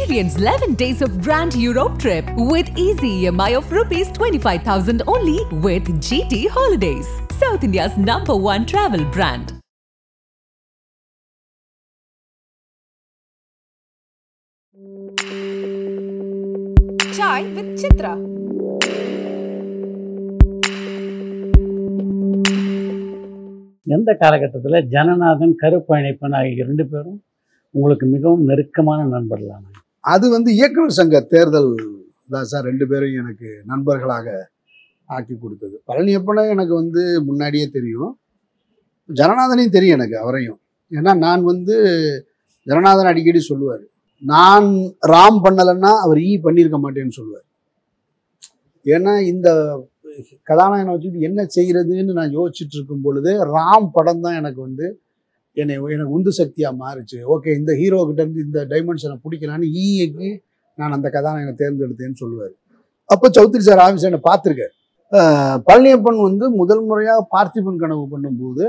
Experience 11 days of Grand Europe trip with easy EMI of rupees 25,000 only with GT Holidays, South India's number one travel brand. Chai with Chitra. எந்த காலகட்டத்தில் ஜனநாதன் கருப்பழனிப்பன் ஆகிய ரெண்டு பேரும் உங்களுக்கு மிகவும் நெருக்கமான நண்பர்களானாங்க அது வந்து இயக்குனர் சங்க தேர்தல் தான் சார் ரெண்டு பேரும் எனக்கு நண்பர்களாக ஆக்கி கொடுத்தது பழனியப்பனை எனக்கு வந்து முன்னாடியே தெரியும் ஜனநாதனையும் தெரியும் எனக்கு அவரையும் ஏன்னா நான் வந்து ஜனநாதன் அடிக்கடி சொல்லுவார் நான் ராம் பண்ணலைன்னா அவர் ஈ பண்ணியிருக்க மாட்டேன்னு சொல்லுவார் ஏன்னா இந்த கதாநாயகனை வச்சுட்டு என்ன செய்கிறதுன்னு நான் யோசிச்சுட்டு இருக்கும் பொழுது ராம் படம் தான் எனக்கு வந்து என்னை எனக்கு உந்து சக்தியாக மாறுச்சு ஓகே இந்த ஹீரோ கிட்ட இருந்து இந்த டைமென்ஷனை பிடிக்கலான்னு ஈக்கு நான் அந்த கதாநாயகனை தேர்ந்தெடுத்தேன்னு சொல்லுவார் அப்போ சௌத்ரி சார் ஆஃபீஸ் என்னை பார்த்துருக்காரு பழனியப்பன் வந்து முதல் முறையாக பார்த்திபன் கனவு பண்ணும்போது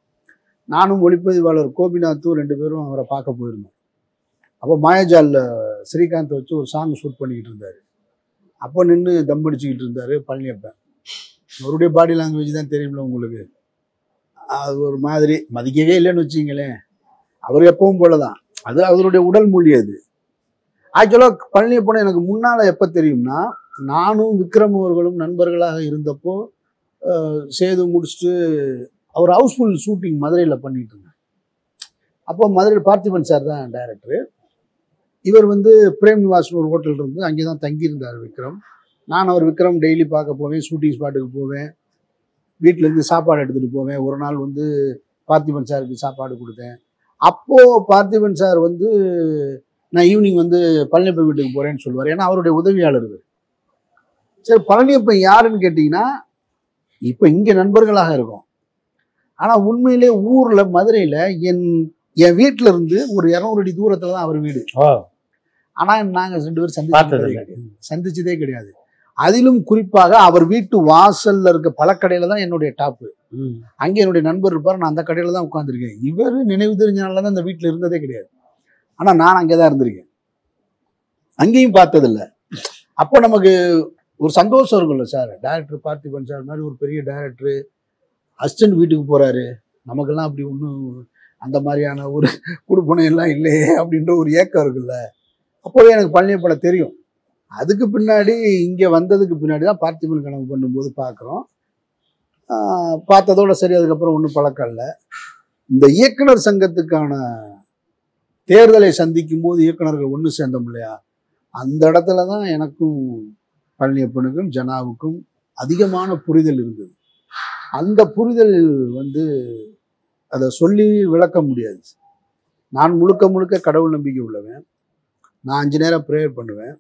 நானும் ஒளிப்பதிவாளர் கோபிநாத்தும் ரெண்டு பேரும் அவரை பார்க்க போயிருந்தோம் அப்போ மாயாஜாலில் ஸ்ரீகாந்த் வச்சு ஒரு சாங் ஷூட் பண்ணிக்கிட்டு இருந்தார் அப்போ நின்று தம் அடிச்சுக்கிட்டு இருந்தார் பழனியப்பன் அவருடைய பாடி லாங்குவேஜ் தான் தெரியும்ல உங்களுக்கு அது ஒரு மாதிரி மதிக்கவே இல்லைன்னு வச்சிங்களேன் அவர் எப்பவும் போல தான் அது அவருடைய உடல் மொழி அது ஆக்சுவலாக பழனியப்பன் எனக்கு முன்னால் எப்போ தெரியும்னா நானும் விக்ரம் அவர்களும் நண்பர்களாக இருந்தப்போ அஹ், சேது முடிச்சுட்டு அவர் ஹவுஸ்ஃபுல் ஷூட்டிங் மதுரையில் பண்ணிட்டு இருந்தார் அப்போ மதுரையில் பார்த்திபன் சார் தான் டைரக்டரு இவர் வந்து பிரேம் நிவாஸ்னு ஒரு ஹோட்டல் இருந்து அங்கே தான் தங்கியிருந்தார் விக்ரம் நான் அவர் விக்ரம் டெய்லி பார்க்க போவேன் ஷூட்டிங் ஸ்பாட்டுக்கு போவேன் வீட்டிலேருந்து சாப்பாடு எடுத்துகிட்டு போவேன் ஒரு நாள் வந்து பார்த்திபன் சாருக்கு சாப்பாடு கொடுத்தேன் அப்போது பார்த்திபன் சார் வந்து நான் ஈவினிங் வந்து பழனியப்பன் வீட்டுக்கு போகிறேன்னு சொல்லுவார் ஏன்னா அவருடைய உதவியாளர் இவர் சரி பழனியப்பன் யாருன்னு கேட்டிங்கன்னா இப்போ இங்கே நண்பர்களாக இருக்கோம் ஆனால் உண்மையிலே ஊரில் மதுரையில் என் என் வீட்டில் இருந்து ஒரு இரநூறு அடி தூரத்தில் தான் அவர் வீடு ஓ ஆனால் நாங்கள் ரெண்டு பேரும் சந்திச்சதே பார்த்தது கிடையாது சந்திச்சதே கிடையாது அதிலும் குறிப்பாக அவர் வீட்டு வாசல்ல இருக்க பழக்கடையில தான் என்னுடைய டாப்பு ம் அங்கே என்னுடைய நண்பர் இருப்பார் நான் அந்த கடையில் தான் உட்காந்துருக்கேன் இவர் நினைவு தெரிஞ்சனால தான் இந்த வீட்டில் இருந்ததே கிடையாது ஆனால் நான் அங்கே தான் இருந்திருக்கேன் அங்கேயும் பார்த்ததில்ல அப்போ நமக்கு ஒரு சந்தோஷம் இருக்கும்ல சார் டைரக்டர் பார்த்திபன் சார் மாதிரி ஒரு பெரிய டைரக்டர் அசிஸ்டன்ட் வீட்டுக்கு போகிறாரு நமக்கெல்லாம் அப்படி ஒன்றும் அந்த மாதிரியான ஒரு குடுப்பனை எல்லாம் இல்லையே அப்படின்ற ஒரு ஏக்கம் இருக்குல்ல அப்போவே எனக்கு பழனியப்படம் தெரியும் அதுக்கு பின்னாடி இங்கே வந்ததுக்கு பின்னாடி தான் பார்த்திபன் கனவு பண்ணும்போது பார்க்குறோம் ஆஹ் பார்த்ததோட சரி அதுக்கப்புறம் ஒன்றும் பழக்கம் இல்லை இந்த இயக்குனர் சங்கத்துக்கான தேர்தலை சந்திக்கும் போது இயக்குனர்கள் ஒன்று சேர்ந்தோம் இல்லையா அந்த இடத்துல தான் எனக்கும் பழனியப்பனுக்கும் ஜனாவுக்கும் அதிகமான புரிதல் இருந்தது அந்த புரிதல் வந்து அதை சொல்லி விளக்க முடியாது நான் முழுக்க முழுக்க கடவுள் நம்பிக்கை உள்ளவன் நான் அஞ்சு நேரம் ப்ரேயர் பண்ணுவேன்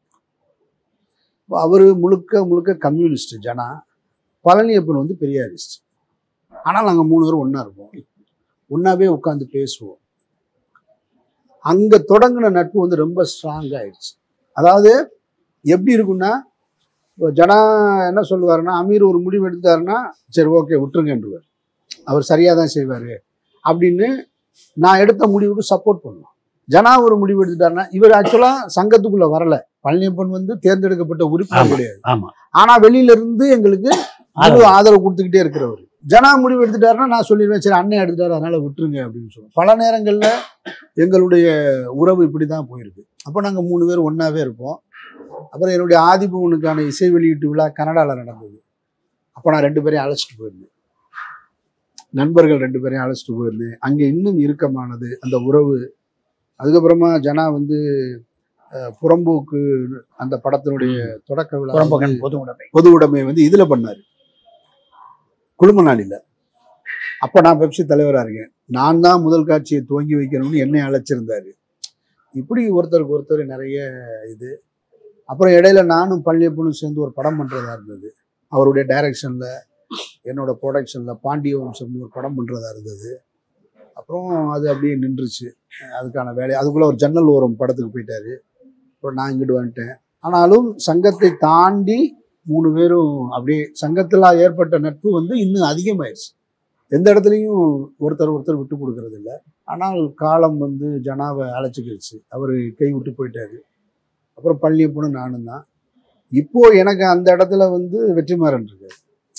அவர் முழுக்க முழுக்க கம்யூனிஸ்ட் ஜனா பழனியப்பன் வந்து பெரியாரிஸ்ட் ஆனால் நாங்கள் மூணு பேரும் ஒன்றா இருப்போம் ஒன்றாவே உட்காந்து பேசுவோம் அங்கே தொடங்கின நட்பு வந்து ரொம்ப ஸ்ட்ராங் ஆயிடுச்சு அதாவது எப்படி இருக்குன்னா இப்போ ஜனா என்ன சொல்லுவாருன்னா அமீர் ஒரு முடிவு எடுத்தாருன்னா சரி ஓகே விட்டுருங்கன்றவர் அவர் சரியாக தான் செய்வார் அப்படின்னு நான் எடுத்த முடிவுக்கு சப்போர்ட் பண்ணுவேன் ஜனா ஒரு முடிவு எடுத்துட்டாருன்னா இவர் ஆக்சுவலாக சங்கத்துக்குள்ளே வரல பழனியப்பன் வந்து தேர்ந்தெடுக்கப்பட்ட உறுப்பினர் ஆமா. கிடையாது ஆமா ஆனா வெளியில இருந்து எங்களுக்கு முழு ஆதரவு கொடுத்துக்கிட்டே இருக்கிறவர் ஜனா முடிவு எடுத்துட்டாருன்னா நான் சொல்லிடுவேன் சரி அண்ணன் எடுத்துட்டாரு அதனால விட்டுருங்க அப்படின்னு சொல்லுவேன் பல நேரங்கள்ல எங்களுடைய உறவு இப்படி தான் போயிருக்கு அப்போ நாங்கள் மூணு பேர் ஒன்றாவே இருப்போம் அப்புறம் என்னுடைய ஆதிபவனுக்கான இசை வெளியீட்டு விழா கனடாவில் நடந்தது அப்போ நான் ரெண்டு பேரையும் அழைச்சிட்டு போயிருந்தேன் நண்பர்கள் ரெண்டு பேரையும் அழைச்சிட்டு போயிருந்தேன் அங்கே இன்னும் இறுக்கமானது அந்த உறவு அதுக்கப்புறமா ஜனா வந்து அஹ், புறம்போக்கு அந்த படத்தினுடைய தொடக்க விழா வந்து புறம்பகன் பொது உடைமை பொது உடைமை வந்து இதில் பண்ணார் குழும நாளில் அப்போ நான் பெப்சி தலைவராக இருக்கேன் நான் தான் முதல் காட்சியை துவங்கி வைக்கணும்னு என்னை அழைச்சிருந்தாரு இப்படி ஒருத்தருக்கு ஒருத்தர் நிறைய இது அப்புறம் இடையில நானும் பழனியப்பனும் சேர்ந்து ஒரு படம் பண்ணுறதா இருந்தது அவருடைய டைரக்ஷனில் என்னோட ப்ரொடக்ஷனில் பாண்டிய வம்சம்னு ஒரு படம் பண்ணுறதா இருந்தது அப்புறம் அது அப்படியே நின்றுச்சு அதுக்கான வேலை அதுக்குள்ளே ஒரு ஜன்னல் ஓரம் படத்துக்கு போயிட்டாரு அப்புறம் நான் இங்கிட்டு வந்துட்டேன் ஆனாலும் சங்கத்தை தாண்டி மூணு பேரும் அப்படியே சங்கத்தில் ஏற்பட்ட நட்பு வந்து இன்னும் அதிகமாயிடுச்சு எந்த இடத்துலையும் ஒருத்தர் ஒருத்தர் விட்டு கொடுக்கறது இல்லை ஆனால் காலம் வந்து ஜனாவை அழைச்சிக்கிடுச்சு அவர் கை விட்டு போயிட்டாரு அப்புறம் பள்ளியப்பனும் நானும் தான் இப்போ எனக்கு அந்த இடத்துல வந்து வெற்றிமாறன் இருக்காரு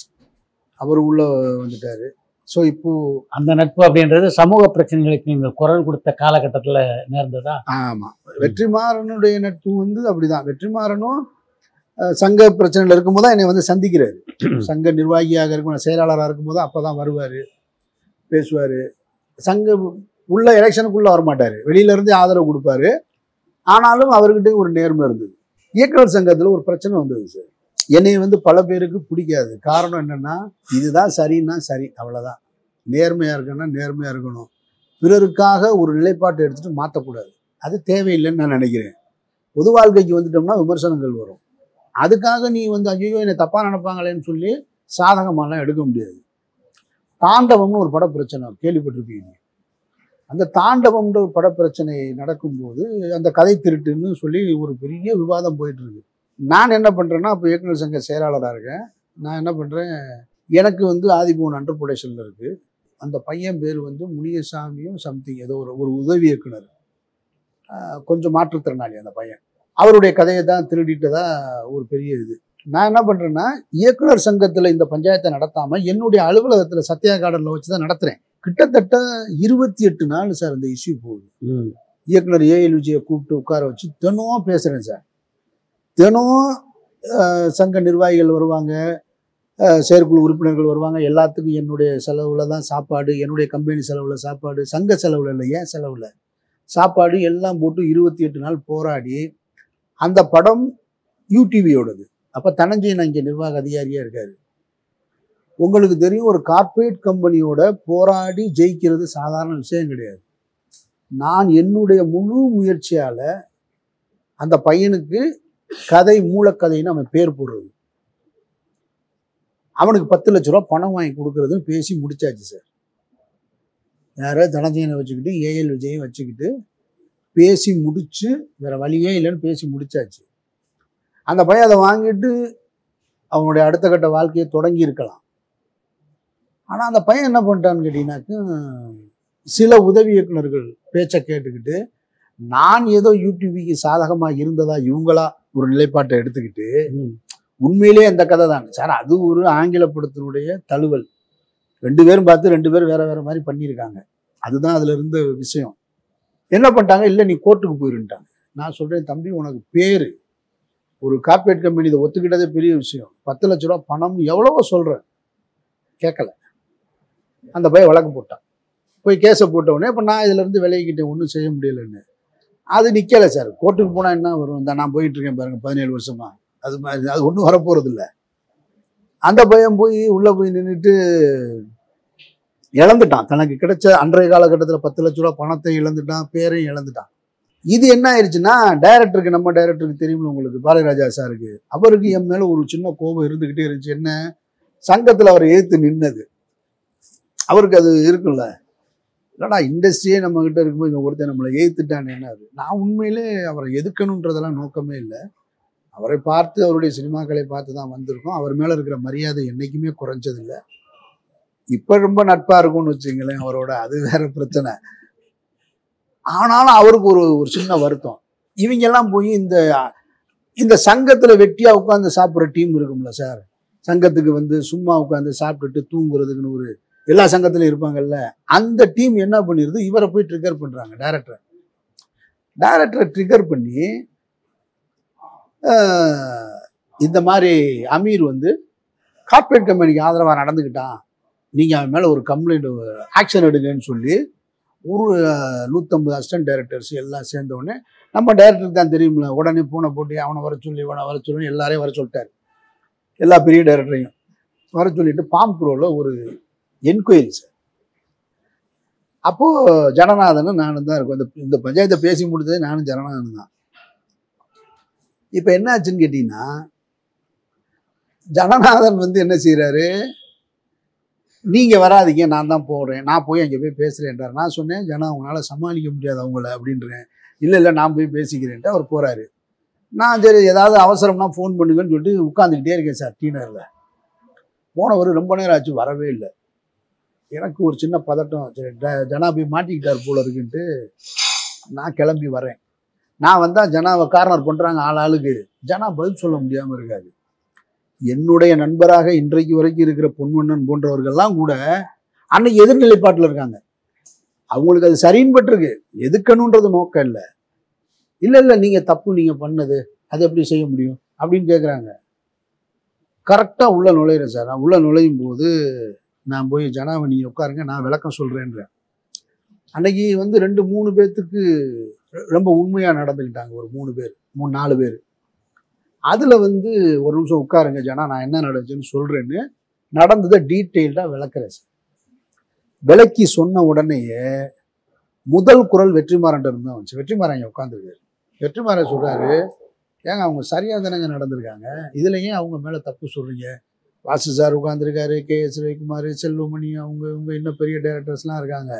அவர் உள்ள வந்துட்டாரு ஸோ இப்போ அந்த நட்பு அப்படின்றது சமூக பிரச்சனைகளுக்கு நீங்கள் குரல் கொடுத்த காலகட்டத்தில் நேர்ந்ததா ஆமாம் வெற்றிமாறனுடைய நட்பு வந்து அப்படிதான் வெற்றிமாறனும் அஹ், சங்க பிரச்சனையில் இருக்கும்போது தான் என்னை வந்து சந்திக்கிறாரு சங்க நிர்வாகியாக இருக்கும் செயலாளராக இருக்கும்போது அப்போ தான் வருவார் பேசுவார் சங்க உள்ள எலெக்ஷனுக்குள்ளே வரமாட்டார் வெளியிலேருந்து ஆதரவு கொடுப்பாரு ஆனாலும் அவர்கிட்ட ஒரு நேர்மை இருந்தது இயக்குனர் சங்கத்தில் ஒரு பிரச்சனை வந்தது சார் என்னை வந்து பல பேருக்கு பிடிக்காது காரணம் என்னென்னா இதுதான் சரின்னா சரி அவ்வளோதான் நேர்மையாக இருக்கணும்னா நேர்மையாக இருக்கணும் பிறருக்காக ஒரு நிலைப்பாட்டை எடுத்துகிட்டு மாற்றக்கூடாது அது தேவையில்லைன்னு நான் நினைக்கிறேன் பொது வாழ்க்கைக்கு வந்துட்டோம்னா விமர்சனங்கள் வரும் அதுக்காக நீ வந்து ஐயோ என்னை தப்பாக நினைப்பாங்களேன்னு சொல்லி சாதகமாலாம் எடுக்க முடியாது தாண்டவம்னு ஒரு பட பிரச்சனை கேள்விப்பட்டிருப்பீங்க அந்த தாண்டவம்ன்ற ஒரு பட பிரச்சனை நடக்கும்போது அந்த கதை திருட்டுன்னு சொல்லி ஒரு பெரிய விவாதம் போயிட்டு இருக்கு நான் என்ன பண்ணுறேன்னா இப்போ இயக்குனர் சங்க செயலாளராக இருக்கேன் நான் என்ன பண்ணுறேன் எனக்கு வந்து ஆதிபவன் அண்டர்புடேஷனில் இருக்குது அந்த பையன் பேர் வந்து முனியசாமியும் சம்திங் ஏதோ ஒரு ஒரு உதவி இயக்குனர் ஆஹ் கொஞ்சம் மாற்றுத்திறனாளி அந்த பையன் அவருடைய கதையை தான் திருடிட்டதா ஒரு பெரிய இது நான் என்ன பண்ணுறேன்னா இயக்குனர் சங்கத்தில் இந்த பஞ்சாயத்தை நடத்தாமல் என்னுடைய அலுவலகத்தில் சத்யா கார்டனில் வச்சு தான் நடத்துகிறேன் கிட்டத்தட்ட இருபத்தி எட்டு நாள் சார் இந்த இஷ்யூ போகுது ம் இயக்குனர் ஏஎல் விஜயை கூப்பிட்டு உட்கார வச்சு தினம் பேசுகிறேன் சார் தினம் ஆஹ், சங்க நிர்வாகிகள் வருவாங்க ஆஹ், செயற்குழு உறுப்பினர்கள் வருவாங்க எல்லாத்துக்கும் என்னுடைய செலவில் தான் சாப்பாடு என்னுடைய கம்பெனி செலவில் சாப்பாடு சங்க செலவில் இல்லை ஏன் செலவில் சாப்பாடு எல்லாம் போட்டு இருபத்தி எட்டு நாள் போராடி அந்த படம் யூடிவியோடது அப்போ தனஞ்சயன் அங்கே நிர்வாக அதிகாரியாக இருக்கார் உங்களுக்கு தெரியும் ஒரு கார்ப்பரேட் கம்பெனியோட போராடி ஜெயிக்கிறது சாதாரண விஷயம் கிடையாது நான் என்னுடைய முழு முயற்சியால் அந்த பையனுக்கு கதை மூலக்கதைன்னு அவன் பேர் போடுறது அவனுக்கு பத்து லட்ச ரூபா பணம் வாங்கி கொடுக்கறதுன்னு பேசி முடிச்சாச்சு சார் யாரோ தனஞ்சயனை வச்சுக்கிட்டு ஏஎல் விஜயை வச்சுக்கிட்டு பேசி முடிச்சு வேற வழியே இல்லைன்னு பேசி முடிச்சாச்சு அந்த பையன் அதை வாங்கிட்டு அவனுடைய அடுத்த கட்ட வாழ்க்கையை தொடங்கி இருக்கலாம் ஆனால் அந்த பையன் என்ன பண்ணிட்டான்னு கேட்டீங்கன்னாக்க சில உதவி இயக்குனர்கள் பேச்சை கேட்டுக்கிட்டு நான் ஏதோ யூடியூபிக்கு சாதகமாக இருந்ததா இவங்களா ஒரு நிலைப்பாட்டை எடுத்துக்கிட்டு ம். உண்மையிலே அந்த கதை தான் சார் அது ஒரு ஆங்கில படத்தினுடைய தழுவல் ரெண்டு பேரும் பார்த்து ரெண்டு பேரும் வேற வேற மாதிரி பண்ணியிருக்காங்க அதுதான் அதுல இருந்த விஷயம் என்ன பண்ணிட்டாங்க இல்லை நீ கோர்ட்டுக்கு போயிருன்ட்டாங்க நான் சொல்றேன் தம்பி உனக்கு பேரு ஒரு கார்ப்பரேட் கம்பெனி இதை ஒத்துக்கிட்டதே பெரிய விஷயம் பத்து லட்ச ரூபா பணம் எவ்வளவோ சொல்றேன் கேட்கல அந்த பையன் வழக்கு போட்டான் போய் கேஸை போட்ட உடனே இப்போ நான் இதுல இருந்து விலகிக்கிட்டேன் ஒன்றும் செய்ய முடியலன்னு அது நிக்கல சார் கோர்ட்டுக்கு போனா என்ன வரும் இந்த நான் போயிட்டு இருக்கேன் பாருங்க பதினேழு வருஷமா அது மாதிரி அது ஒன்றும் வரப்போறது இல்ல அந்த பையன் போய் உள்ள போய் நின்றுட்டு இழந்துட்டான் தனக்கு கிடைச்ச அன்றைய காலகட்டத்தில் பத்து லட்ச ரூபா பணத்தை இழந்துட்டான் பேரையும் இழந்துட்டான் இது என்ன ஆயிடுச்சுன்னா டைரக்டருக்கு நம்ம டைரக்டருக்கு தெரியும்ல உங்களுக்கு பாலராஜா சாருக்கு அவருக்கு என் மேல ஒரு சின்ன கோபம் இருந்துகிட்டே இருந்துச்சு என்ன சங்கத்தில் அவரை எதிர்த்து நின்னது அவருக்கு அது இருக்குல்ல இல்லடா இண்டஸ்ட்ரியே நம்ம கிட்ட இருக்கும்போது இவன் ஒருத்தன் நம்மளை எதிர்த்துட்டான்னு என்ன அது நான் உண்மையிலே அவரை எதுக்கணுன்றதெல்லாம் நோக்கமே இல்லை அவரை பார்த்து அவருடைய சினிமாக்களை பார்த்து தான் வந்திருக்கோம் அவர் மேலே இருக்கிற மரியாதை என்றைக்குமே குறைஞ்சதில்லை இப்போ ரொம்ப நட்பாக இருக்கும்னு வச்சுங்களேன் அவரோட அது வேற பிரச்சனை ஆனாலும் அவருக்கு ஒரு ஒரு சின்ன வருத்தம் இவங்கெல்லாம் போய் இந்த இந்த சங்கத்தில் வெட்டியாக உட்காந்து சாப்பிட்ற டீம் இருக்கும்ல சார் சங்கத்துக்கு வந்து சும்மா உட்காந்து சாப்பிட்டுட்டு தூங்குறதுக்குன்னு ஒரு எல்லா சங்கத்திலும் இருப்பாங்கல்ல அந்த டீம் என்ன பண்ணிடுது இவரை போய் ட்ரிகர் பண்ணுறாங்க டைரக்டரை டைரக்டரை ட்ரிகர் பண்ணி ஆஹ், இந்த மாதிரி அமீர் வந்து கார்ப்பரேட் கம்பெனிக்கு ஆதரவாக நடந்துக்கிட்டான் நீங்கள் அவன் மேலே ஒரு கம்ப்ளைண்ட் ஆக்ஷன் எடுங்கன்னு சொல்லி ஒரு அஹ், நூற்றம்பது அசிஸ்டன்ட் டைரக்டர்ஸ் எல்லாம் சேர்ந்த உடனே நம்ம டைரக்டருக்கு தான் தெரியும்ல உடனே பூனை போட்டு அவனை வர சொல்லி இவனை வர சொல்லி எல்லாரையும் வர சொல்லிட்டாரு எல்லா பெரிய டைரக்டரையும் வர சொல்லிட்டு பாம் குரோவில் ஒரு என்கொயரி சார் அப்போது ஜனநாதனும் நானும் தான் இருக்கும் இந்த இந்த பஞ்சாயத்தை பேசி முடித்ததே நானும் ஜனநாதனும் தான் இப்போ என்ன ஆச்சுன்னு கேட்டிங்கன்னா ஜனநாதன் வந்து என்ன செய்கிறாரு நீங்கள் வராதீங்க நான் தான் போகிறேன் நான் போய் அங்கே போய் பேசுகிறேன்றார் நான் சொன்னேன் ஜனா அவங்களால சமாளிக்க முடியாது அவங்கள அப்படின்றேன் இல்லை இல்லை நான் போய் பேசிக்கிறேன்ட்டு அவர் போகிறாரு நான் சரி ஏதாவது அவசரம்னா ஃபோன் பண்ணுங்கன்னு சொல்லிட்டு உட்காந்துக்கிட்டே இருக்கேன் சார் டீனரில் போனவர் ரொம்ப நேரம் ஆச்சு வரவே இல்லை எனக்கு ஒரு சின்ன பதட்டம் சரி ட- ஜனா போய் மாட்டிக்கிட்டார் போல இருக்குன்ட்டு நான் கிளம்பி வரேன் நான் வந்தால் ஜனாவை கார்னர் பண்ணுறாங்க ஆள் ஆளுக்கு ஜனா பதில் சொல்ல முடியாமல் இருக்காது என்னுடைய நண்பராக இன்றைக்கு வரைக்கும் இருக்கிற பொன்வண்ணன் போன்றவர்கள்லாம் கூட அன்னைக்கு எதிர்நிலைப்பாட்டில் இருக்காங்க அவங்களுக்கு அது சரின்னு பட்டிருக்கு எதுக்கணுன்றது நோக்கம் இல்லை இல்லை இல்லை நீங்கள் தப்பு நீங்கள் பண்ணது அது எப்படி செய்ய முடியும் அப்படின்னு கேட்குறாங்க கரெக்டாக உள்ள நுழையிறேன் சார் நான் உள்ள நுழையும் போது நான் போய் ஜனாவை நீங்கள் உட்காருங்க நான் விளக்கம் சொல்கிறேன்றேன் அன்னைக்கு வந்து ரெண்டு மூணு பேர்த்துக்கு ரொம்ப உண்மையாக நடந்துக்கிட்டாங்க ஒரு மூணு பேர் மூணு நாலு பேர் அதில் வந்து ஒரு நிமிஷம் உட்காருங்க ஜனா நான் என்ன நடந்துச்சுன்னு சொல்கிறேன்னு நடந்ததை டீட்டெயில்டாக விளக்குறேன் சார் விளக்கி சொன்ன உடனேயே முதல் குரல் வெற்றிமாறன் இருந்து தான் வந்துச்சு வெற்றிமாறன் இங்கே உட்காந்துருக்காரு வெற்றிமாறன் சொல்கிறாரு ஏங்க அவங்க சரியாக தானேங்க நடந்திருக்காங்க இதுல ஏன் அவங்க மேலே தப்பு சொல்கிறீங்க வாசு சார் உட்காந்துருக்காரு கே எஸ் ரவிக்குமார் செல்வமணி அவங்க இவங்க இன்னும் பெரிய டைரக்டர்ஸ்லாம் இருக்காங்க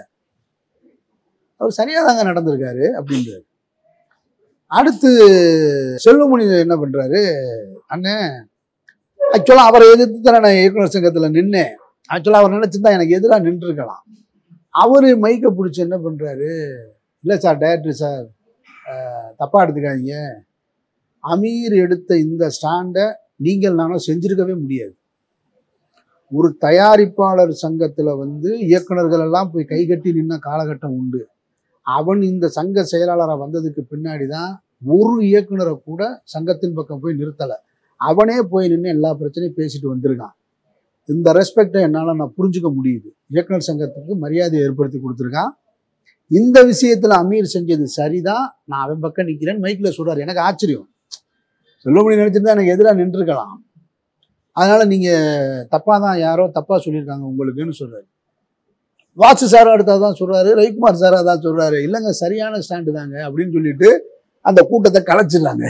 அவர் சரியாக தாங்க நடந்திருக்காரு அப்படின்றாரு அடுத்து செல்வமணி என்ன பண்ணுறாரு அண்ணன் ஆக்சுவலாக அவரை எதிர்த்து தானே நான் இயக்குனர் சங்கத்தில் நின்னேன் ஆக்சுவலாக அவர் நினச்சிருந்தா எனக்கு எதிராக நின்றுருக்கலாம் அவர் மைக்கை பிடிச்சி என்ன பண்ணுறாரு இல்லை சார் டைரக்டர் சார் தப்பாக எடுத்துக்காதீங்க அமீர் எடுத்த இந்த ஸ்டாண்டை நீங்கள் நானும் செஞ்சிருக்கவே முடியாது ஒரு தயாரிப்பாளர் சங்கத்தில் வந்து இயக்குனர்கள் எல்லாம் போய் கைகட்டி நின்ன காலகட்டம் உண்டு அவன் இந்த சங்க செயலாளராக வந்ததுக்கு பின்னாடி தான் ஒரு இயக்குனரை கூட சங்கத்தின் பக்கம் போய் நிறுத்தலை அவனே போய் நின்று எல்லா பிரச்சனையும் பேசிட்டு வந்திருக்கான் இந்த ரெஸ்பெக்டை என்னால் நான் புரிஞ்சுக்க முடியுது இயக்குனர் சங்கத்துக்கு மரியாதை ஏற்படுத்தி கொடுத்துருக்கான் இந்த விஷயத்தில் அமீர் செஞ்சது சரிதான் நான் அவன் பக்கம் நிற்கிறேன்னு மைக்கில் சொல்றாரு எனக்கு ஆச்சரியம் செல்வமணி நினைச்சிருந்தா எனக்கு எதிராக நின்றுருக்கலாம் அதனால நீங்க தப்பா தான் யாரோ தப்பா சொல்லியிருக்காங்க உங்களுக்குன்னு சொல்றாரு வாசு சார் அடுத்தா தான் சொல்றாரு ரவிக்குமார் சார் அதான் சொல்றாரு இல்லைங்க சரியான ஸ்டாண்டு தாங்க அப்படின்னு சொல்லிட்டு அந்த கூட்டத்தை கலைச்சிடலாங்க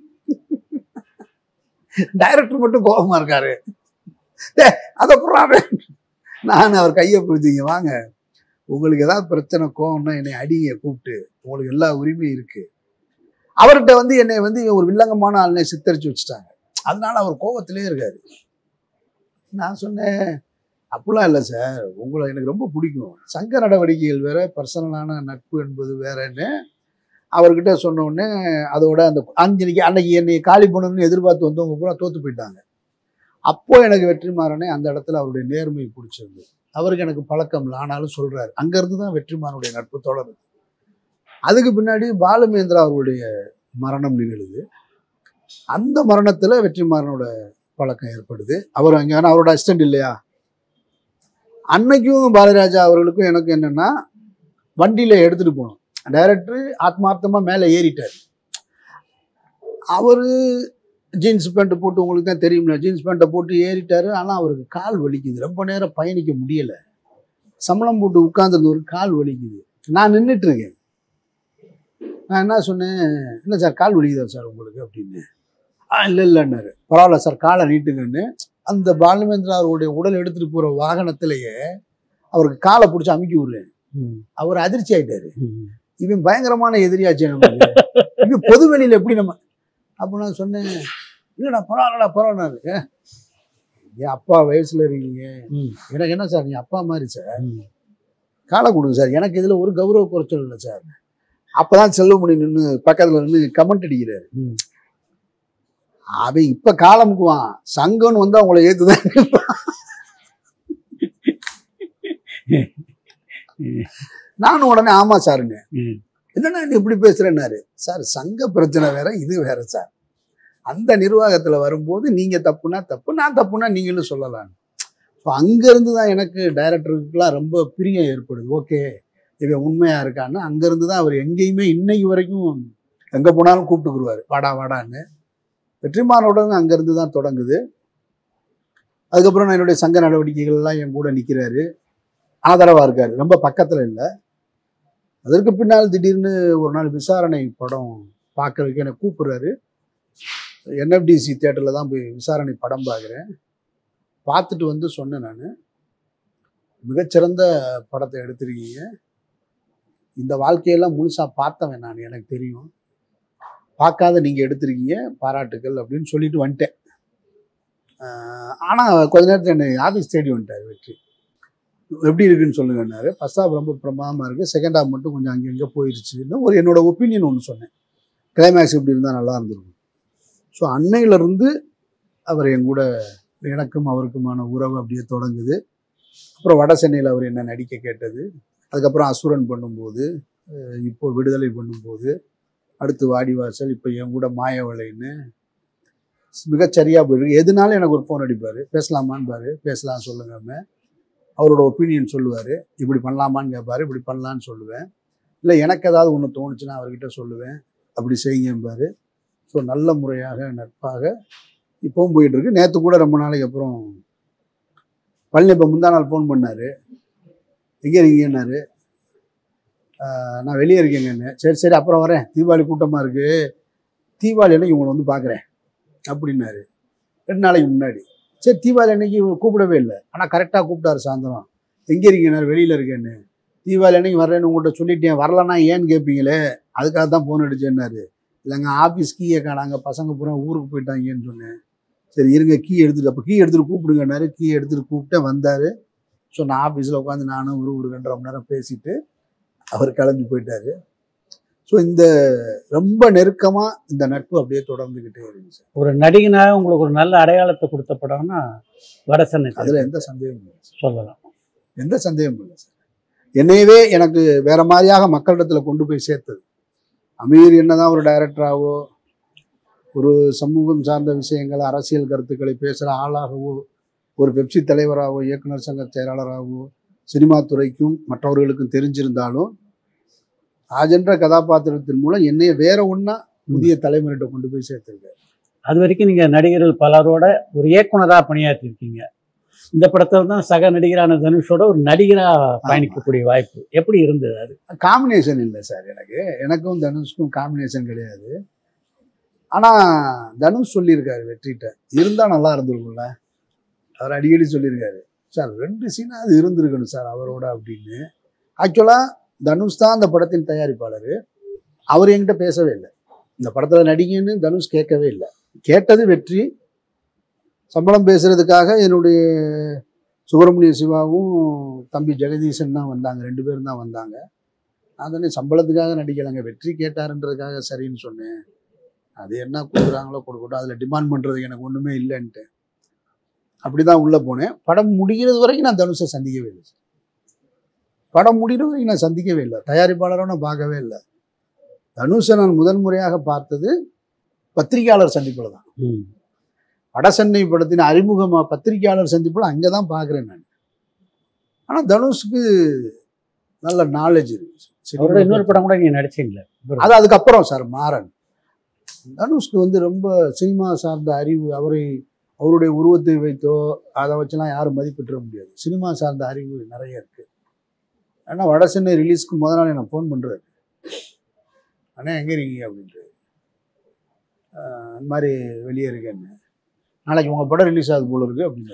டைரக்டர் மட்டும் கோபமா இருக்காரு டேய், அதை புறாரு நான் அவர் கையை பிடிச்சிங்க வாங்க உங்களுக்கு ஏதாவது பிரச்சனை கோவம்னா என்னை அடிங்க கூப்பிட்டு உங்களுக்கு எல்லா உரிமையும் இருக்கு அவர்கிட்ட வந்து என்னை வந்து இவன் ஒரு வில்லங்கமான ஆளுனை சித்தரிச்சு வச்சுட்டாங்க அதனால அவர் கோவத்திலே இருக்காரு நான் சொன்னேன் அப்படிலாம் இல்லை சார் உங்களை எனக்கு ரொம்ப பிடிக்கும் சங்க நடவடிக்கைகள் வேற பர்சனலான நட்பு என்பது வேறன்னு அவர்கிட்ட சொன்ன உடனே அதோட அந்த அஞ்சனைக்கு அன்னைக்கு என்னை காலி பண்ணணும்னு எதிர்பார்த்து வந்தவங்க பூரா தோத்து போயிட்டாங்க அப்போ எனக்கு வெற்றிமாறனே அந்த இடத்துல அவருடைய நேர்மை பிடிச்சிருந்து அவருக்கு எனக்கு பழக்கம் இல்லை ஆனாலும் சொல்றாரு அங்கிருந்து தான் வெற்றிமாறனுடைய நட்பு தொடருது அதுக்கு பின்னாடி பாலுமேந்திரா அவருடைய மரணம் நிகழுது அந்த மரணத்துல வெற்றிமாறனோட பழக்கம் ஏற்படுது அவர் அங்கே ஏன்னா அவரோட அசிஸ்டன்ட் இல்லையா அன்னைக்கும் பாலராஜா அவர்களுக்கும் எனக்கு என்னன்னா வண்டியில எடுத்துட்டு போகணும் டைரக்டர் ஆத்மார்த்தமா மேலே ஏறிட்டார் அவரு ஜீன்ஸ் பேண்ட் போட்டு உங்களுக்கு தான் தெரியும்ல ஜீன்ஸ் பேண்ட்டை போட்டு ஏறிட்டாரு ஆனால் அவருக்கு கால் வலிக்குது ரொம்ப நேரம் பயணிக்க முடியல சம்பளம் போட்டு உட்கார்ந்துருந்த ஒரு கால் வலிக்குது நான் நின்றுட்டு இருக்கேன் நான் என்ன சொன்னேன் இல்லை சார் கால் வலிக்குதா சார் உங்களுக்கு அப்படின்னு ஆ இல்லை இல்லைன்னாரு பரவாயில்ல சார் காலை நீட்டுங்கன்னு அந்த பாலுமேந்திரா அவருடைய உடல் எடுத்துட்டு போற வாகனத்திலேயே அவருக்கு காலை பிடிச்சி அமுக்கி விடுறேன் அவர் அதிர்ச்சி ஆயிட்டாரு இவன் பயங்கரமான எதிரியாச்சு நமக்கு இவன் பொது வெளியில எப்படி நம்ம அப்போ நான் சொன்னேன் இல்லைடா பரவாயில்லடா பரவாயில்ல ஏன் என் அப்பா வயசுல இருக்கீங்க எனக்கு என்ன சார் நீ அப்பா மாதிரி சார் காலை கொடுங்க சார் எனக்கு இதுல ஒரு கௌரவ குறைச்சல் இல்லை சார் அப்பதான் செல்வமணி நின்று பக்கத்துல நின்று கமெண்ட் அடிக்கிறாரு அவன் இப்ப காலமுக்குவான் சங்கம்னு வந்து அவங்கள ஏத்துதான் நானும் உடனே ஆமா சாருங்க என்னண்ணா நீ இப்படி பேசுறேன்னாரு சார் சங்க பிரச்சனை வேற இது வேற சார் அந்த நிர்வாகத்துல வரும்போது நீங்க தப்புனா தப்பு நான் தப்புனா நீங்களும் சொல்லலாம் ஸோ அங்கேருந்து தான் எனக்கு டைரக்டருக்குலாம் ரொம்ப பிரியம் ஏற்படுது ஓகே இவன் உண்மையா இருக்கான்னு அங்கேருந்து தான் அவர் எங்கேயுமே இன்னைக்கு வரைக்கும் எங்கே போனாலும் கூப்பிட்டுக்குருவார் வாடா வாடான்னு வெற்றிமாறனோட அங்கேருந்து தான் தொடங்குது அதுக்கப்புறம் நான் என்னுடைய சங்க நடவடிக்கைகள்லாம் என் கூட நிற்கிறாரு ஆதரவாக இருக்காரு ரொம்ப பக்கத்தில் இல்லை அதற்கு பின்னால் திடீர்னு ஒரு நாள் விசாரணை படம் பார்க்கறதுக்கு என்னை கூப்பிடுறாரு என்எஃப்டிசி தேட்டரில் தான் போய் விசாரணை படம் பார்க்குறேன் பார்த்துட்டு வந்து சொன்னேன் நான் மிகச்சிறந்த படத்தை எடுத்திருக்கீங்க இந்த வாழ்க்கையெல்லாம் முழுசாக பார்த்தவன் நான் எனக்கு தெரியும் பார்க்காத நீங்கள் எடுத்திருக்கீங்க பாராட்டுக்கள் அப்படின்னு சொல்லிட்டு வந்துட்டேன் ஆனால் கொஞ்ச நேரத்தில் என்னை ஆஃபீஸ் தேடி வந்துட்டார் வெற்றி எப்படி இருக்குன்னு சொல்லுங்கன்னாரு ஃபர்ஸ்ட் ஹாஃப் ரொம்ப பிரமாதமாக இருக்குது செகண்ட் ஹாஃப் மட்டும் கொஞ்சம் அங்கங்கே போயிடுச்சுன்னு ஒரு என்னோட ஒப்பீனியன் ஒன்று சொன்னேன் கிளைமேக்ஸ் இப்படி இருந்தால் நல்லா இருந்திருக்கும் ஸோ அன்னையிலிருந்து அவர் என் கூட எனக்கும் அவருக்குமான உறவு அப்படியே தொடங்குது அப்புறம் வட சென்னையில் அவர் என்ன நடிக்க கேட்டது அதுக்கப்புறம் அசுரன் பண்ணும்போது அஹ் இப்போ விடுதலை பண்ணும்போது அடுத்து வாடிவாசல் இப்போ என் கூட மாயவளைன்னு மிகச்சரியாக போயிருக்கு எதுனாலும் எனக்கு ஒரு ஃபோன் அடிப்பார் பேசலாமான்னு பேசலாம் சொல்லுங்கன்னு அவரோட ஒப்பீனியன் சொல்லுவார் இப்படி பண்ணலாமான்னு கேட்பாரு இப்படி பண்ணலான்னு சொல்லுவேன் இல்லை எனக்கு ஏதாவது ஒன்று தோணுச்சுன்னா அவர்கிட்ட சொல்லுவேன் அப்படி செய்யுங்கம்பாரு ஸோ நல்ல முறையாக நட்பாக இப்போவும் போயிட்டு இருக்கு நேற்று கூட ரொம்ப நாளைக்கு அப்புறம் பழனி இப்போ முந்தா நாள் ஃபோன் பண்ணார் எங்கே இருக்கீங்கன்னாரு ஆஹ் நான் வெளியே இருக்கேங்கன்னு சரி சரி அப்புறம் வரேன் தீபாவளி கூட்டமாக இருக்குது தீபாவளி அன்னைக்கு உங்களை வந்து பார்க்குறேன் அப்படின்னாரு ரெண்டு நாளைக்கு முன்னாடி சரி தீபாவளி அன்னைக்கு இவர் கூப்பிடவே இல்லை ஆனால் கரெக்டாக கூப்பிட்டாரு சாயந்தரம் எங்கே இருக்கீங்கன்னாரு வெளியில் இருக்கேன்னு தீபாவளி அன்னைக்கு வரேன்னு உங்கள்கிட்ட சொல்லிட்டேன் வரலன்னா ஏன்னு கேட்பீங்களே அதுக்காக தான் ஃபோன் அடிச்சேன்னாரு இல்லைங்க ஆஃபீஸ் கீயை காணாங்க பசங்க பூரா ஊருக்கு போயிட்டாங்கன்னு சொன்னேன் சரி இருங்க கீ எடுத்துட்டு அப்போ கீ எடுத்துகிட்டு கூப்பிடுங்கன்னாரு கீ எடுத்துகிட்டு கூப்பிட்டேன் வந்தார் ஸோ நான் ஆஃபீஸில் உட்காந்து நானும் ஒரு ஒரு ரெண்டரை மணி நேரம் பேசிட்டு அவர் கிளம்பி போயிட்டாரு ஸோ இந்த ரொம்ப நெருக்கமாக இந்த நட்பு அப்படியே தொடர்ந்துக்கிட்டே இருந்துச்சு ஒரு நடிகனாக உங்களுக்கு ஒரு நல்ல அடையாளத்தை கொடுத்த படம்னா வடசென்னை அதில் எந்த சந்தேகமும் இல்லை சார். சொல்லலாம் எந்த சந்தேகமும் இல்லை சார் என்னையவே எனக்கு வேற மாதிரியாக மக்களிடத்தில் கொண்டு போய் சேர்த்தது அமீர் என்னதான் ஒரு டைரக்டராகவோ ஒரு சமூகம் சார்ந்த விஷயங்கள் அரசியல் கருத்துக்களை பேசுகிற ஆளாகவோ ஒரு வெப்சி தலைவராகவோ இயக்குனர் சங்க செயலாளராகவோ சினிமா துறைக்கும் மற்றவர்களுக்கும் தெரிஞ்சிருந்தாலும் ராஜென்ற கதாபாத்திரத்தின் மூலம் என்னைய வேற ஒன்றா புதிய தலைமுறைகிட்ட கொண்டு போய் சேர்த்திருக்காரு அது வரைக்கும் நீங்கள் நடிகர்கள் பலரோட ஒரு இயக்குனராக பணியாற்றிருக்கீங்க இந்த படத்தில் தான் சக நடிகரான தனுஷோட ஒரு நடிகராக பயணிக்கக்கூடிய வாய்ப்பு எப்படி இருந்தது அது காம்பினேஷன் இல்லை சார் எனக்கு எனக்கும் தனுஷ்க்கும் காம்பினேஷன் கிடையாது ஆனால் தனுஷ் சொல்லியிருக்காரு வெற்றிட்ட இருந்தால் நல்லா இருந்திருக்கும்ல அவர் அடிக்கடி சொல்லியிருக்காரு சார் ரெண்டு சீனாக இருந்திருக்கணும் சார் அவரோட அப்படின்னு ஆக்சுவலாக தனுஷ் தான் அந்த படத்தின் தயாரிப்பாளர் அவர் என்கிட்ட பேசவே இல்லை இந்த படத்தில் நடிகன்னு தனுஷ் கேட்கவே இல்லை கேட்டது வெற்றி சம்பளம் பேசுறதுக்காக என்னுடைய சுப்பிரமணிய சிவாவும் தம்பி ஜெகதீசன் தான் வந்தாங்க ரெண்டு பேரும் தான் வந்தாங்க நான் தானே சம்பளத்துக்காக நடிக்கலைங்க வெற்றி கேட்டாருன்றதுக்காக சரின்னு சொன்னேன் அது என்ன கொடுக்குறாங்களோ கொடுக்கட்டும் அதில் டிமாண்ட் பண்ணுறதுக்கு எனக்கு ஒன்றுமே இல்லைன்ட்டு அப்படி தான் உள்ளே போனேன் படம் முடிகிறது வரைக்கும் நான் தனுஷை சந்திக்கவே இல்லை படம் முடிகிற வரைக்கும் நான் சந்திக்கவே இல்லை தயாரிப்பாளரும் நான் பார்க்கவே இல்லை தனுஷை நான் முதல் முறையாக பார்த்தது பத்திரிகையாளர் சந்திப்பில் தான் ம். வடசென்னை படத்தின் அறிமுகமாக பத்திரிகையாளர் சந்திப்பில் அங்கே தான் பார்க்குறேன் நான் ஆனால் தனுஷ்க்கு நல்ல நாலேஜ் இருக்கு அவரோட இன்னொரு படம் கூட நீங்கள் நடிச்சீங்களே அது அதுக்கப்புறம் சார் மாறன் தனுஷ்க்கு வந்து ரொம்ப சினிமா சார்ந்த அறிவு அவரை அவருடைய உருவத்தை வைத்தோ அதை வச்செல்லாம் யாரும் மதிப்பிட்டுற முடியாது சினிமா சார்ந்த அறிவு நிறைய இருக்கு ஏன்னா வடசென்னை ரிலீஸ்க்கு முத நாள் எனக்கு ஃபோன் பண்ணுறாரு அண்ணா எங்கே இருக்கீங்க அப்படின்ட்டு ஆஹ் இந்த மாதிரி வெளியே இருக்கேன்னு நாளைக்கு உங்கள் படம் ரிலீஸ் ஆகுது போல இருக்கு அப்படின்னு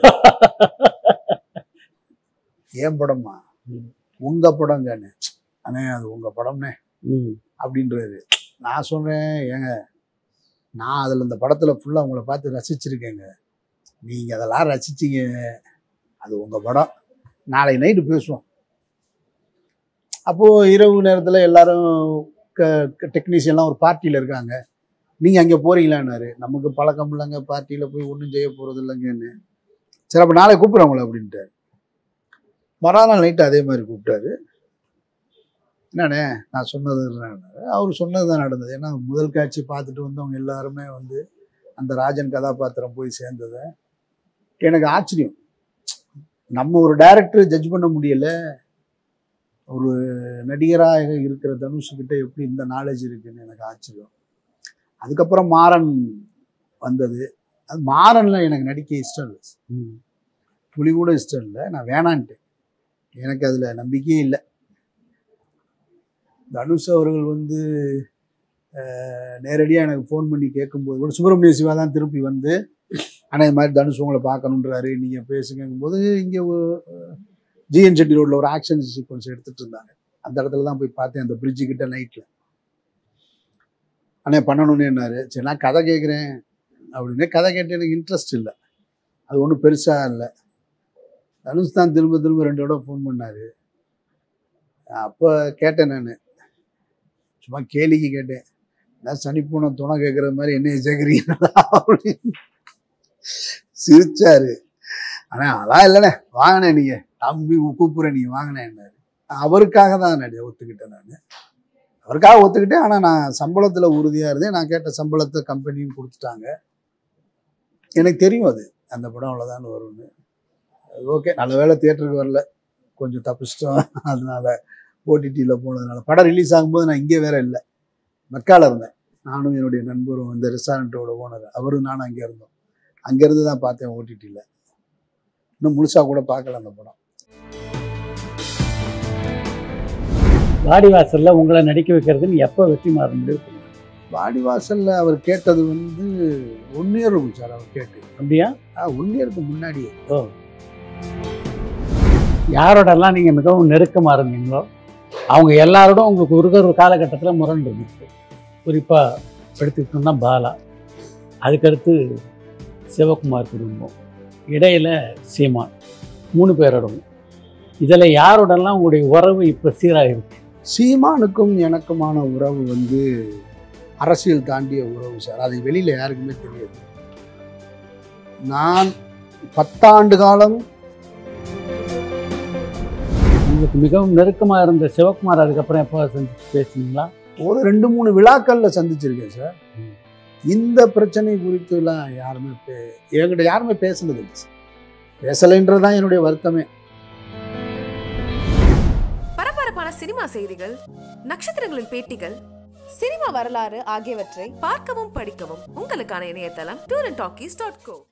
ஏன் படமா உங்கள் படங்கன்னு அண்ணே அது உங்கள் படம்னே ம் அப்படின்றாரு நான் சொல்கிறேன் ஏங்க நான் அதில் இந்த படத்தில் ஃபுல்லாக உங்களை பார்த்து ரசிச்சிருக்கேங்க நீங்கள் அதெல்லாம் ரசிச்சிங்க அது உங்கள் படம் நாளை நைட்டு பேசுவோம் அப்போது இரவு நேரத்தில் எல்லாரும் க டெக்னீஷியன்லாம் ஒரு பார்ட்டியில் இருக்காங்க நீங்கள் அங்கே போகிறீங்களான்னாரு நமக்கு பழக்கம் இல்லைங்க பார்ட்டியில் போய் ஒன்றும் செய்ய போகிறது இல்லைங்கன்னு சரி அப்போ நாளை கூப்பிட்றேன் உங்களை அப்படின்ட்டாரு மறுநாள் நைட்டு அதே மாதிரி கூப்பிட்டாரு என்னண்ணே நான் சொன்னது அவர் சொன்னது தான் நடந்தது ஏன்னா முதல் காட்சி பார்த்துட்டு வந்தவங்க எல்லாருமே வந்து அந்த ராஜன் கதாபாத்திரம் போய் சேர்ந்ததை எனக்கு ஆச்சரியம் நம்ம ஒரு டைரக்டர் ஜட்ஜ் பண்ண முடியல ஒரு நடிகராக இருக்கிற தனுஷுக்கிட்ட எப்படி இந்த நாலேஜ் இருக்குன்னு எனக்கு ஆச்சரியம் அதுக்கப்புறம் மாறன் வந்தது அது மாறன்ல எனக்கு நடிக்க இஷ்டம் இல்லை ம் துளி கூட இஷ்டம் இல்லை நான் வேணான்ட்டு எனக்கு அதில் நம்பிக்கையே இல்லை தனுஷ் அவர்கள் வந்து நேரடியாக எனக்கு ஃபோன் பண்ணி கேட்கும்போது கூட சுப்பிரமணிய சிவா தான் திருப்பி வந்து ஆனால் இது மாதிரி தனுஷ் உங்களை பார்க்கணுன்றாரு நீங்கள் பேசுங்கும் போது இங்கே ஜிஎன் செட்டி ரோட்டில் ஒரு ஆக்ஷன் சீக்வன்ஸ் எடுத்துகிட்டு இருந்தாங்க அந்த இடத்துல தான் போய் பார்த்தேன் அந்த பிரிட்ஜு கிட்ட நைட்டில் அண்ணே பண்ணணும்னு என்னாரு சரி நான் கதை கேட்குறேன் அப்படின்னு கதை கேட்டு எனக்கு இன்ட்ரெஸ்ட் இல்லை அது ஒன்றும் பெருசாக இல்லை தனுஷ் தான் திரும்ப திரும்ப ரெண்டு தடவை ஃபோன் பண்ணாரு அப்போ கேட்டேன் நான் சும்மா கேலிக்கு கேட்டேன் நான் சனிப்பூனை துணை கேட்குற மாதிரி என்னைய சேர்க்குறீங்களா அப்படின்னு சிரிச்சாரு ஆனால் அதான் இல்லைண்ணே வாங்கினே நீங்கள் தம்பி கூப்பிட்றேன் நீங்கள் வாங்கினேன்னாரு அவருக்காக தான் நடி ஒத்துக்கிட்டேன் நான் அவருக்காக ஒத்துக்கிட்டேன் ஆனால் நான் சம்பளத்தில் உறுதியாக இருந்தேன் நான் கேட்ட சம்பளத்தை கம்பெனியும் கொடுத்துட்டாங்க எனக்கு தெரியும் அது அந்த படம் அவ்வளோதான் வரும்னு ஓகே நல்ல வேளை தியேட்டருக்கு வரல கொஞ்சம் தப்பிச்சிட்டோம் அதனால ஓடிடியில் போனதுனால படம் ரிலீஸ் ஆகும்போது நான் இங்கே வேற இல்லை மெக்கால இருந்தேன் நானும் என்னுடைய நண்பரும் இந்த ரெஸ்டாரண்ட்டோட ஓனர் அவரும் நானும் அங்கே இருந்தோம் அங்கேருந்து தான் பார்த்தேன் ஓடிடியில் இன்னும் முழுசாக கூட பார்க்கல அந்த படம் வாடிவாசல்ல உங்களை நடிக்க வைக்கிறதுன்னு எப்போ வெற்றி மாற முடியும் வாடிவாசலில் அவர் கேட்டது வந்து ஒன் இயர் இருக்கும் சார் அவர் கேட்டு அப்படியா ஒன் இயருக்கு முன்னாடியே யாரோடெல்லாம் நீங்கள் மிகவும் நெருக்கமாக இருந்தீங்களோ அவங்க எல்லாரோடும் உங்களுக்கு ஒரு ஒரு காலகட்டத்தில் முரண்டு இருந்துச்சு குறிப்பாக எடுத்துக்கிட்டோம்னா பாலா அதுக்கடுத்து சிவகுமார் குடும்பம் இடையில சீமான் மூணு பேரோடும் இதில் யாரோடெல்லாம் உங்களுடைய உறவு இப்போ சீராக இருக்கு சீமானுக்கும் எனக்குமான உறவு வந்து அரசியல் தாண்டிய உறவு சார் அது வெளியில் யாருக்குமே தெரியாது நான் பத்தாண்டு காலம் உங்களுக்கு மிகவும் நெருக்கமாக இருந்த சிவகுமார் அதுக்கப்புறம் எப்போ சந்திச்சு பேசுனீங்களா ஒரு ரெண்டு மூணு விழாக்களில் சந்திச்சிருக்கேன் சார் ம். இந்த பிரச்சனை குறித்துலாம் யாருமே பே என்கிட்ட யாருமே பேசுனது இல்லை சார் பேசலைன்றது தான் என்னுடைய வருத்தமே பரபரப்பான சினிமா செய்திகள் நட்சத்திரங்களின் பேட்டிகள் சினிமா வரலாறு ஆகியவற்றை பார்க்கவும் படிக்கவும் உங்களுக்கான இணையதளம் tour and talkies dot go